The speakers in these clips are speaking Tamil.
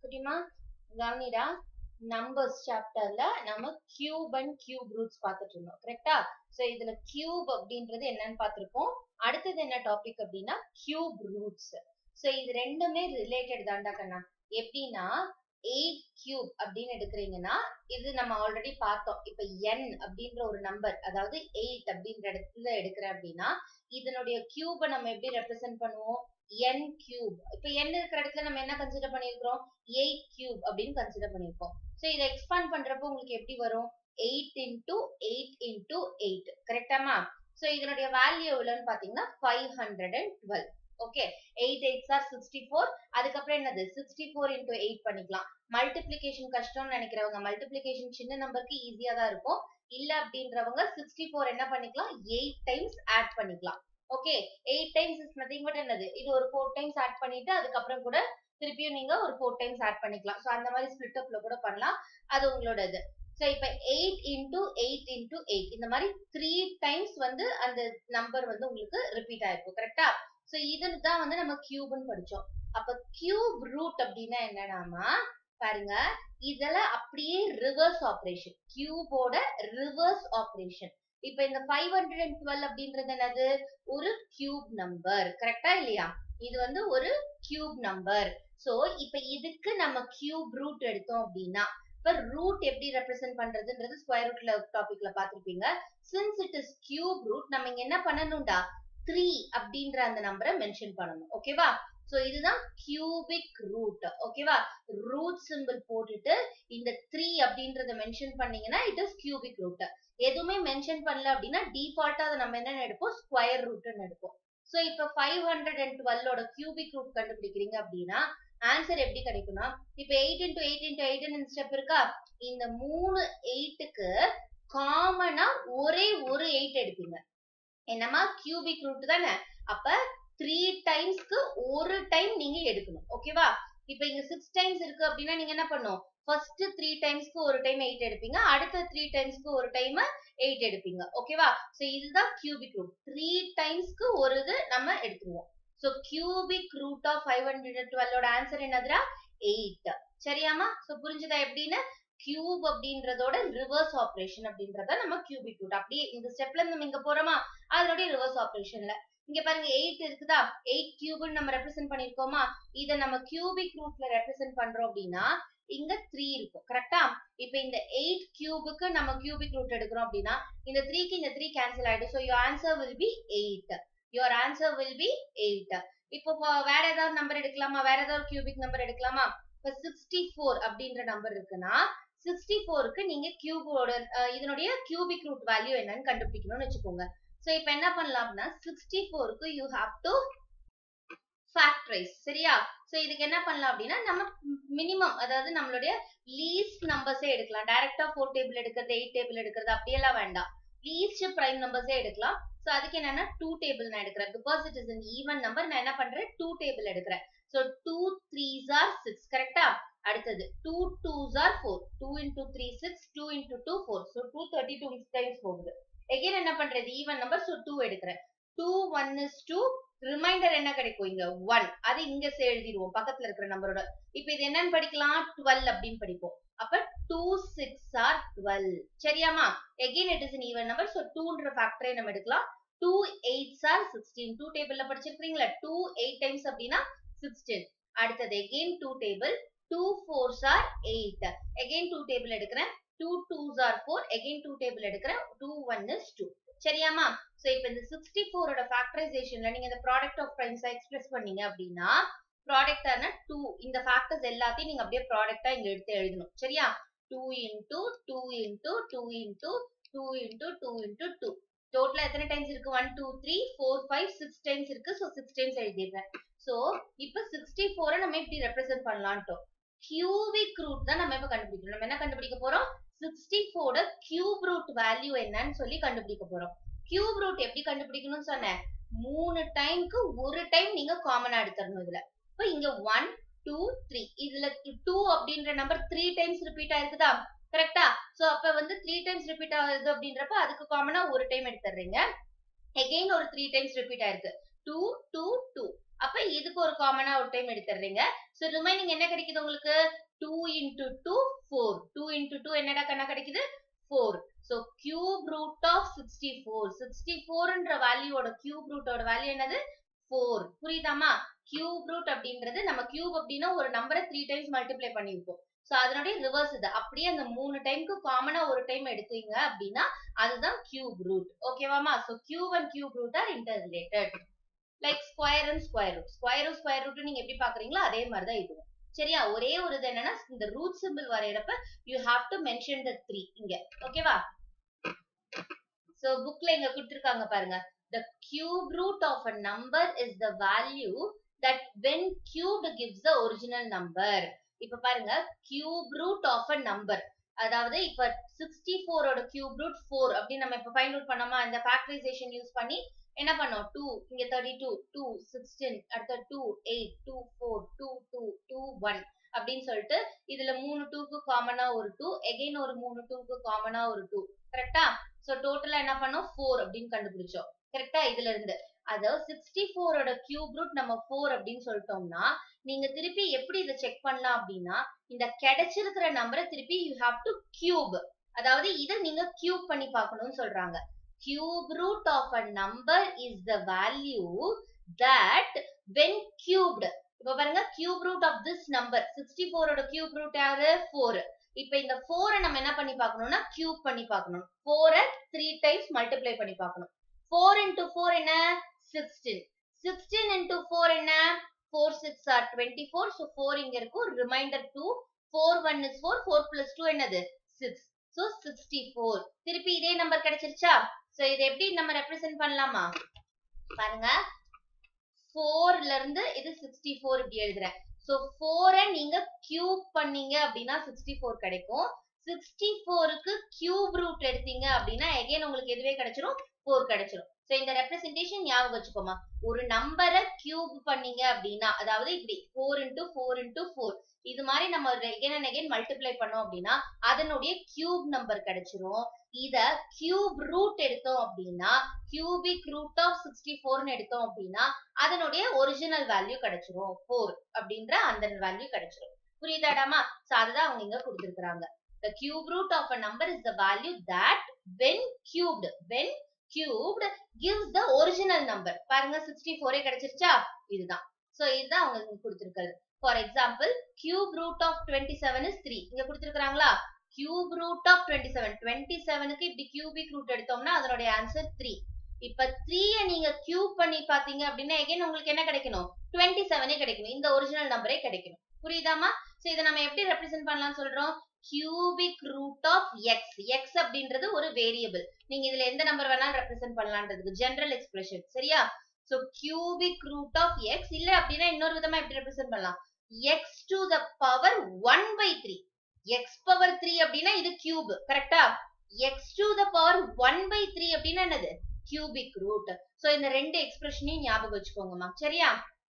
குட்டிமா கவனிடா நம்பர்ஸ் சாப்டர்ல நம்ம கியூப் அண்ட் கியூப் ரூட்ஸ் பார்த்துட்டு இருந்தோம் கரெக்டா சோ இதுல கியூப் அப்படின்றது என்னன்னு பார்த்திருப்போம் அடுத்தது என்ன டாபிக் அப்படின்னா கியூப் ரூட்ஸ் சோ இது ரெண்டுமே ரிலேட்டட் தான்டா கண்ணா எப்படின்னா எயிட் கியூப் அப்படின்னு எடுக்கிறீங்கன்னா இது நம்ம ஆல்ரெடி பார்த்தோம் இப்ப என் அப்படின்ற ஒரு நம்பர் அதாவது எயிட் அப்படின்ற இடத்துல எடுக்கிறேன் அப்படின்னா இதனுடைய கியூபை நம்ம எப்படி ரெப்ரசென்ட் பண்ணுவோம் என் கியூப் இப்ப என் இருக்கிற இடத்துல நம்ம என்ன கன்சிடர் பண்ணிருக்கிறோம் எயிட் கியூப் அப்படின்னு கன்சிடர் பண்ணிருக்கோம் சோ இதை எக்ஸ்பாண்ட் பண்றப்போ உங்களுக்கு எப்படி வரும் eight into eight into eight கரெக்டாமா சோ இதனுடைய வேல்யூ எவ்வளவுன்னு பாத்தீங்கன்னா five hundred and twelve okay eight eights are sixty four அதுக்கப்புறம் என்னது சிக்ஸ்டி ஃபோர் இன்டூ எயிட் பண்ணிக்கலாம் மல்டிப்ளிகேஷன் கஷ்டம்னு நினைக்கிறவங்க மல்டிப்ளிகேஷன் சின்ன நம்பருக்கு ஈஸியா தான் இருக்கும் இல்ல அப்படின்றவங்க சிக்ஸ்டி ஃபோர் என்ன பண்ணிக்கலாம் எயிட் டைம்ஸ் ஆட் பண்ணிக்கலாம் okay eight times is nothing but என்னது இது ஒரு ஃபோர் டைம்ஸ் ஆட் பண்ணிட்டு அதுக்கப்புறம் கூட திருப்பியும் நீங்க ஒரு ஃபோர் டைம்ஸ் ஆட் பண்ணிக்கலாம் ஸோ அந்த மாதிரி ஸ்பிளிட் அப்ல கூட பண்ணலாம் அது உங்களோட இது ஸோ இப்போ eight into eight into eight இந்த மாதிரி த்ரீ டைம்ஸ் வந்து அந்த நம்பர் வந்து உங்களுக்கு ரிப்பீட் ஆயிருக்கும் கரெக்டா ஸோ இதுன்னு தான் வந்து நம்ம கியூப்னு படிச்சோம் அப்ப கியூப் ரூட் அப்படின்னா என்னன்னாமா பாருங்க இதெல்லாம் அப்படியே ரிவர்ஸ் ஆப்ரேஷன் கியூபோட ரிவர்ஸ் ஆப்ரேஷன் இப்ப இந்த ஃபைவ் ஹண்ட்ரட் அண்ட் டுவெல் அப்படின்றது என்னது ஒரு கியூப் நம்பர் கரெக்டா இல்லையா இது வந்து ஒரு கியூப் நம்பர் சோ இப்ப இதுக்கு நம்ம கியூப் ரூட் எடுத்தோம் அப்படின்னா இப்ப ரூட் எப்படி ரெப்ரசென்ட் பண்றதுன்றது ஸ்கொயர் ரூட்ல டாபிக்ல பாத்திருப்பீங்க since it is cube root நம்ம இங்க என்ன பண்ணணும்டா த்ரீ அப்படின்ற அந்த நம்பரை மென்ஷன் பண்ணணும் ஓகேவா சோ இதுதான் கியூபிக் ரூட் ஓகேவா ரூட் சிம்பிள் போட்டுட்டு இந்த த்ரீ அப்படின்றத மென்ஷன் பண்ணீங்கன்னா இட் இஸ் கியூபிக் ரூட் எதுவுமே மென்ஷன் பண்ணல அப்படின்னா டிஃபால்ட்டா அதை நம்ம என்ன எடுப்போம் ஸ்கொயர் ரூட்னு எடுப்போம் சோ இப்ப ஃபைவ் ஹண்ட்ரட் அண்ட் டுவெல்லோட கியூபிக் ரூட் கண்டுபிடிக்கிறீங்க அப்படின்னா ஆன்சர் எப்படி கிடைக்கும்னா இப்ப eight into eight into eight step இருக்கா இந்த மூணு எயிட்டுக்கு காமனா ஒரே ஒரு எயிட் எடுப்பீங்க என்னமா கியூபிக் ரூட் தானே அப்ப த்ரீ டைம்ஸ்க்கு ஒரு டைம் நீங்க எடுக்கணும் ஓகேவா இப்ப இங்க சிக்ஸ் டைம்ஸ் இருக்கு அப்படின்னா நீங்க என்ன பண்ணும் ஃபர்ஸ்ட் த்ரீ டைம்ஸ்க்கு ஒரு டைம் எயிட் எடுப்பீங்க அடுத்த த்ரீ டைம்ஸ்க்கு ஒரு டைம் எயிட் எடுப்பீங்க ஓகேவா சோ இதுதான் கியூபிக் ரூட் த்ரீ டைம்ஸ்க்கு ஒரு இது நம்ம எடுத்துருவோம் so cubic root of five hundred டுவெல்லோட ஆன்சர் என்னதுடா எயிட் சரியாமா சோ புரிஞ்சுதா எப்படின்னு கியூப் அப்படின்றதோட ரிவர்ஸ் ஆப்ரேஷன் அப்படின்றத நம்ம கியூபிக் ரூட் அப்படியே இந்த ஸ்டெப்ல நம்ம இங்க போறோமா அதனுடைய ரிவர்ஸ் ஆப்ரேஷன்ல இங்க பாருங்க எயிட் இருக்குதா எயிட் கியூப்னு நம்ம ரெப்ரசென்ட் பண்ணிருக்கோமா இத நம்ம கியூபிக் ரூட்ல ரெப்ரசென்ட் பண்றோம் அப்படின்னா இங்க த்ரீ இருக்கும் கரெக்டா இப்ப இந்த எயிட் கியூபுக்கு நம்ம கியூபிக் ரூட் எடுக்கிறோம் அப்படின்னா இந்த த்ரீக்கு இந்த த்ரீ கேன்சல் ஆயிடும் so your answer will be eight your answer will be eight இப்போ வேற ஏதாவது நம்பர் எடுக்கலாமா வேற ஏதாவது கியூபிக் நம்பர் எடுக்கலாமா இப்ப சிக்ஸ்டி ஃபோர் அப்படின்ற நம்பர் இருக்குன்னா சிக்ஸ்டி ஃபோருக்கு நீங்க கியூபோட இதனுடைய கியூபிக் ரூட் வேல்யூ என்னன்னு கண்டுபிடிக்கணும்னு வச்சுக்கோங்க சோ இப்போ என்ன பண்ணலாம் அப்படின்னா சிக்ஸ்டி ஃபோருக்கு யூ ஹாவ் டு ஃபேக்டரைஸ் சரியா சோ இதுக்கு என்ன பண்ணலாம் அப்படின்னா நம்ம மினிமம் அதாவது நம்மளுடைய லீஸ்ட் நம்பர்ஸே எடுக்கலாம் டைரக்டா ஃபோர் டேபிள் எடுக்கிறது எயிட் டேபிள் எடுக்கிறது அப்படியெல்லாம் வேண்டாம் லீஸ்ட் பிரைம் நம்பர்ஸே எடுக்கலாம் சோ அதுக்கு என்னன்னா டூ டேபிள் நான் எடுக்கிறேன் because it is an even number நான் என்ன பண்றேன் டூ டேபிள் எடுக்கிறேன் so two threes are six கரெக்டா அடுத்தது two twos are four two into three six two into two four so two thirty two times போகுது எகைன் என்ன பண்றது ஈவன் நம்பர் ஸோ டூ எடுக்கிறேன் two one is two remainder என்ன கிடைக்கும் இங்க ஒன் அது இங்க எழுதிடுவோம் பக்கத்துல இருக்கிற நம்பரோட இப்ப இது என்னன்னு படிக்கலாம் டுவெல் அப்படின்னு படிப்போம் அப்ப டூ சிக்ஸ் ஆர் டுவெல் சரியாமா again it is an even number so டூன்ற ஃபேக்டரை நம்ம எடுக்கலாம் two eights are sixteen two டேபிள்ல படிச்சிருக்கீங்களா டூ எயிட் டைம்ஸ் அப்படின்னா சிக்ஸ்டீன் அடுத்தது again two table two fours are eight again two table எடுக்கிறேன் two twos are four again two table எடுக்கிறேன் டூ ஒன் இஸ் டூ சரியாமா சோ இப்போ இந்த சிக்ஸ்டி ஃபோரோட ஃபேக்டரைசேஷன்ல நீங்க இந்த ப்ராடக்ட் ஆஃப் ப்ரைம்ஸா எக்ஸ்பிரஸ் பண்ணீங்க அப்படின்னா ப்ராடக்ட் ஆன டூ இந்த ஃபேக்டர்ஸ் எல்லாத்தையும் நீங்க அப்படியே ப்ராடக்டா இங்க எடுத்து எழுதணும் சரியா two into two into two into two into two into two டோட்டலா எத்தனை டைம்ஸ் இருக்கு one two three four five six times இருக்கு ஸோ சிக்ஸ் டைம்ஸ் எழுதிடுறேன் ஸோ இப்போ சிக்ஸ்டி ஃபோரை நம்ம இப்படி ரெப்ரசென்ட் பண்ணலான்ட்டோம் கியூபிக் ரூட் தான் நம்ம இப்ப கண்டுபிடிக்கணும் நம்ம என்ன கண்டுபிடிக்க போறோம் சிக்ஸ்டி ஃபோர்ட கியூப் ரூட் வேல்யூ என்னன்னு சொல்லி கண்டுபிடிக்க போறோம் கியூப் ரூட் எப்படி கண்டுபிடிக்கணும்னு சொன்னேன் மூணு டைம்க்கு ஒரு டைம் நீங்க காமனா எடுத்துடணும் இதுல இப்போ இங்க ஒன் டூ த்ரீ இதுல டூ அப்படின்ற நம்பர் த்ரீ டைம்ஸ் ரிப்பீட் ஆயிருக்குதா கரெக்டா சோ அப்ப வந்து த்ரீ டைம்ஸ் ரிப்பீட் ஆகுது அப்படின்றப்ப அதுக்கு காமனா ஒரு டைம் எடுத்துடுறீங்க எகெயின் ஒரு த்ரீ டைம்ஸ் ரிப்பீட் ஆயிருக்கு டூ டூ டூ அப்ப இதுக்கு ஒரு காமனா ஒரு டைம் எடுத்துறீங்க சோ ரிமைனிங் என்ன கிடைக்குது உங்களுக்கு two into two four two into two என்னடா கண்ணா கிடைக்குது four so cube root of sixty four sixty ஃபோர்ன்ற வேல்யூவோட கியூப் ரூட்டோட வேல்யூ என்னது ஃபோர் புரியுதாமா கியூப் ரூட் அப்படின்றது நம்ம கியூப் அப்படின்னா ஒரு நம்பரை த்ரீ டைம்ஸ் மல்டிப்ளை பண்ணியிருப்போம் ஸோ அதனுடைய ரிவர்ஸ் இது அப்படியே அந்த மூணு டைம்க்கு காமனா ஒரு டைம் எடுத்தீங்க அப்படின்னா அதுதான் கியூப் ரூட் ஓகேவாமா so cube and cube root are interrelated like square and square root square root square root நீங்க எப்படி பாக்குறீங்களோ அதே மாதிரி தான் இதுவும் சரியா ஒரே ஒரு இது என்னன்னா இந்த ரூட் சிம்பிள் வரையறப்ப you have to mention the three இங்க ஓகேவா சோ புக்ல இங்க கொடுத்திருக்காங்க பாருங்க the cube root of a number is the value that when cubed gives the original number இப்ப பாருங்க cube root of a number அதாவது இப்ப சிக்ஸ்டி ஃபோரோட கியூப் ரூட் ஃபோர் அப்படின்னு நம்ம இப்ப ஃபைண்ட் அவுட் பண்ணோமா இந்த ஃபேக்டரைசேஷன் யூஸ் பண்ணி என்ன பண்ணோம் டூ இங்க தேர்ட்டி டூ டூ சிக்ஸ்டீன் அடுத்த two eight two four two two two one அப்படின்னு சொல்லிட்டு இதுல மூணு டூக்கு காமனா ஒரு டூ எகைன் ஒரு மூணு டூக்கு காமனா ஒரு டூ கரெக்டா சோ டோட்டலா என்ன பண்ணோம் ஃபோர் அப்படின்னு கண்டுபிடிச்சோம் கரெக்டா இதுல இருந்து அதாவது சிக்ஸ்டி ஃபோரோட கியூப் ரூட் நம்ம ஃபோர் அப்படின்னு சொல்லிட்டோம்னா நீங்க திருப்பி எப்படி இதை செக் பண்ணலாம் அப்படின்னா இந்த கிடைச்சிருக்கிற நம்பரை திருப்பி யூ ஹாவ் டு கியூப் அதாவது இதை நீங்க கியூப் பண்ணி பார்க்கணும்னு சொல்றாங்க cube root of a number is the value that when cubed இப்ப பாருங்க cube root of this number sixty ஃபோரோட கியூப் ரூட் யாரு ஃபோர் இப்ப இந்த ஃபோரை நம்ம என்ன பண்ணி பார்க்கணும்னா கியூப் பண்ணி பார்க்கணும் ஃபோரை த்ரீ டைம்ஸ் மல்டிப்ளை பண்ணி பார்க்கணும் ஃபோர் இன்டூ ஃபோர் என்ன சிக்ஸ்டீன் சிக்ஸ்டீன் இன்டூ ஃபோர் என்ன four six are twenty four so four இங்க இருக்கும் remainder two four one is four four plus two என்னது சிக்ஸ் ஸோ சிக்ஸ்டி ஃபோர் திருப்பி இதே நம்பர் கிடைச்சிருச்சா ஸோ இதை எப்படி நம்ம ரெப்ரசென்ட் பண்ணலாமா பாருங்க ஃபோர்ல இருந்து இது சிக்ஸ்டி ஃபோர் இப்படி எழுதுறேன் ஸோ ஃபோரை நீங்க கியூப் பண்ணீங்க அப்படின்னா சிக்ஸ்டி ஃபோர் கிடைக்கும் சிக்ஸ்டி ஃபோருக்கு கியூப் ரூட் எடுத்தீங்க அப்படின்னா எகைன் உங்களுக்கு எதுவே கிடைச்சிரும் ஃபோர் கிடைச்சிரும் ஸோ இந்த ரெப்ரசன்டேஷன் ஞாபகம் வச்சுக்கோமா ஒரு நம்பரை கியூப் பண்ணீங்க அப்படின்னா அதாவது இப்படி four into four into four இது மாதிரி நம்ம எகைன் அண்ட் எகைன் மல்டிப்ளை பண்ணோம் அப்படின்னா அதனுடைய கியூப் நம்பர் கிடைச்சிரும் இத கியூப் ரூட் எடுத்தோம் அப்படின்னா கியூபிக் ரூட் ஆஃப் சிக்ஸ்டி ஃபோர்னு எடுத்தோம் அப்படின்னா அதனுடைய ஒரிஜினல் வேல்யூ கிடைச்சிரும் ஃபோர் அப்படின்ற அந்த வேல்யூ கிடைச்சிரும் புரியுதாடாமா சோ அதுதான் அவங்க இங்க கொடுத்திருக்கிறாங்க the cube root of a number is the value that when cubed when cubed gives the original number பாருங்க 64 கிடைச்சிருச்சா இதுதான் சோ இதுதான் அவங்க இங்க கொடுத்திருக்கிறது for example cube root of twenty seven is three இங்க கொடுத்திருக்காங்களா cube root of twenty seven twenty செவனுக்கு இப்படி கியூபிக் ரூட் எடுத்தோம்னா அதனுடைய ஆன்சர் த்ரீ இப்ப த்ரீய நீங்க கியூப் பண்ணி பாத்தீங்க அப்படின்னா எகைன் உங்களுக்கு என்ன கிடைக்கணும் டுவெண்ட்டி செவனே கிடைக்கணும் இந்த ஒரிஜினல் நம்பரே கிடைக்கணும் புரியுதாமா சோ இதை நம்ம எப்படி ரெப்ரசென்ட் பண்ணலாம் சொல்றோம் cubic root of x x அப்படின்றது ஒரு வேரியபிள் நீங்க இதுல எந்த நம்பர் வேணாலும் ரெப்ரசென்ட் பண்ணலான்றதுக்கு ஜெனரல் எக்ஸ்பிரஷன் சரியா so cubic root of x இல்ல அப்படின்னா இன்னொரு விதமா எப்படி ரெப்ரசென்ட் பண்ணலாம் x to the power one by three x power three அப்படின்னா இது கியூப் கரெக்டா x to the power one by three அப்படின்னா என்னது கியூபிக் ரூட் சோ இந்த ரெண்டு எக்ஸ்பிரஷனையும் ஞாபகம் வச்சுக்கோங்கம்மா சரியா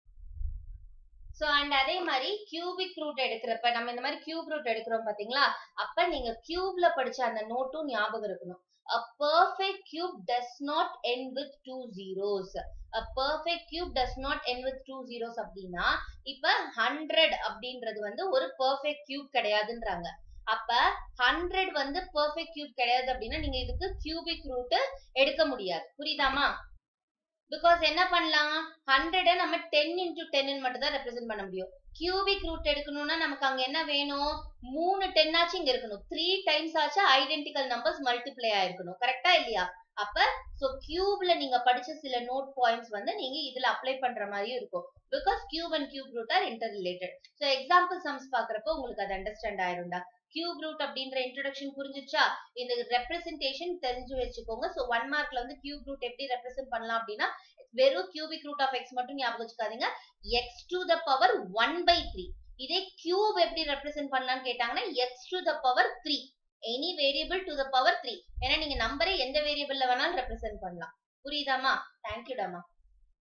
சோ அண்ட் அதே மாதிரி கியூபிக் ரூட் எடுக்கிறப்ப நம்ம இந்த மாதிரி கியூப் ரூட் எடுக்கிறோம் பாத்தீங்களா அப்ப நீங்க கியூப்ல படிச்ச அந்த நோட்டும் ஞாபகம் இருக்கணும் a perfect cube does not end with two zeros a perfect cube does not end with two zeros அப்படின்னா இப்ப ஹண்ட்ரட் அப்படின்றது வந்து ஒரு perfect cube கிடையாதுன்றாங்க அப்ப ஹண்ட்ரட் வந்து perfect cube கிடையாது அப்படின்னா நீங்க இதுக்கு cubic root எடுக்க முடியாது புரியுதாமா பிகாஸ் என்ன பண்ணலாம் ஹண்ட்ரட நம்ம டென் இன்டூ டென் மட்டும் தான் ரெப்ரசென்ட் பண்ண முடியும் கியூபிக் ரூட் எடுக்கணும்னா நமக்கு அங்க என்ன வேணும் மூணு டென் ஆச்சு இங்க இருக்கணும் த்ரீ டைம்ஸ் ஆச்சு ஐடென்டிக்கல் நம்பர்ஸ் மல்டிப்ளை ஆயிருக்கணும் கரெக்டா இல்லையா அப்ப சோ கியூப்ல நீங்க படிச்ச சில நோட் பாயிண்ட்ஸ் வந்து நீங்க இதுல அப்ளை பண்ற மாதிரியும் இருக்கும் because cube and cube root are interrelated so example sums பாக்குறப்போ உங்களுக்கு அது அண்டர்ஸ்டாண்ட் ஆயிரும்டா கியூப் ரூட் அப்படின்ற இன்ட்ரோடக்ஷன் புரிஞ்சுச்சா இந்த ரெப்ரசன்டேஷன் தெரிஞ்சு வச்சுக்கோங்க சோ ஒன் மார்க்ல வந்து கியூப் ரூட் எப்படி ரெப்ரசென்ட் பண்ணலாம் அப்படின்னா வெறும் கியூபிக் ரூட் ஆஃப் எக்ஸ் மட்டும் ஞாபகம் வச்சுக்காதீங்க x to the power one by three இதே கியூப் எப்படி ரெப்ரசென்ட் பண்ணலாம்னு கேட்டாங்கன்னா x to the power three any variable to the power three ஏன்னா நீங்க நம்பரை எந்த வேரியபிள்ல வேணாலும் ரெப்ரசென்ட் பண்ணலாம் புரியுதாமா தேங்க்யூடாமா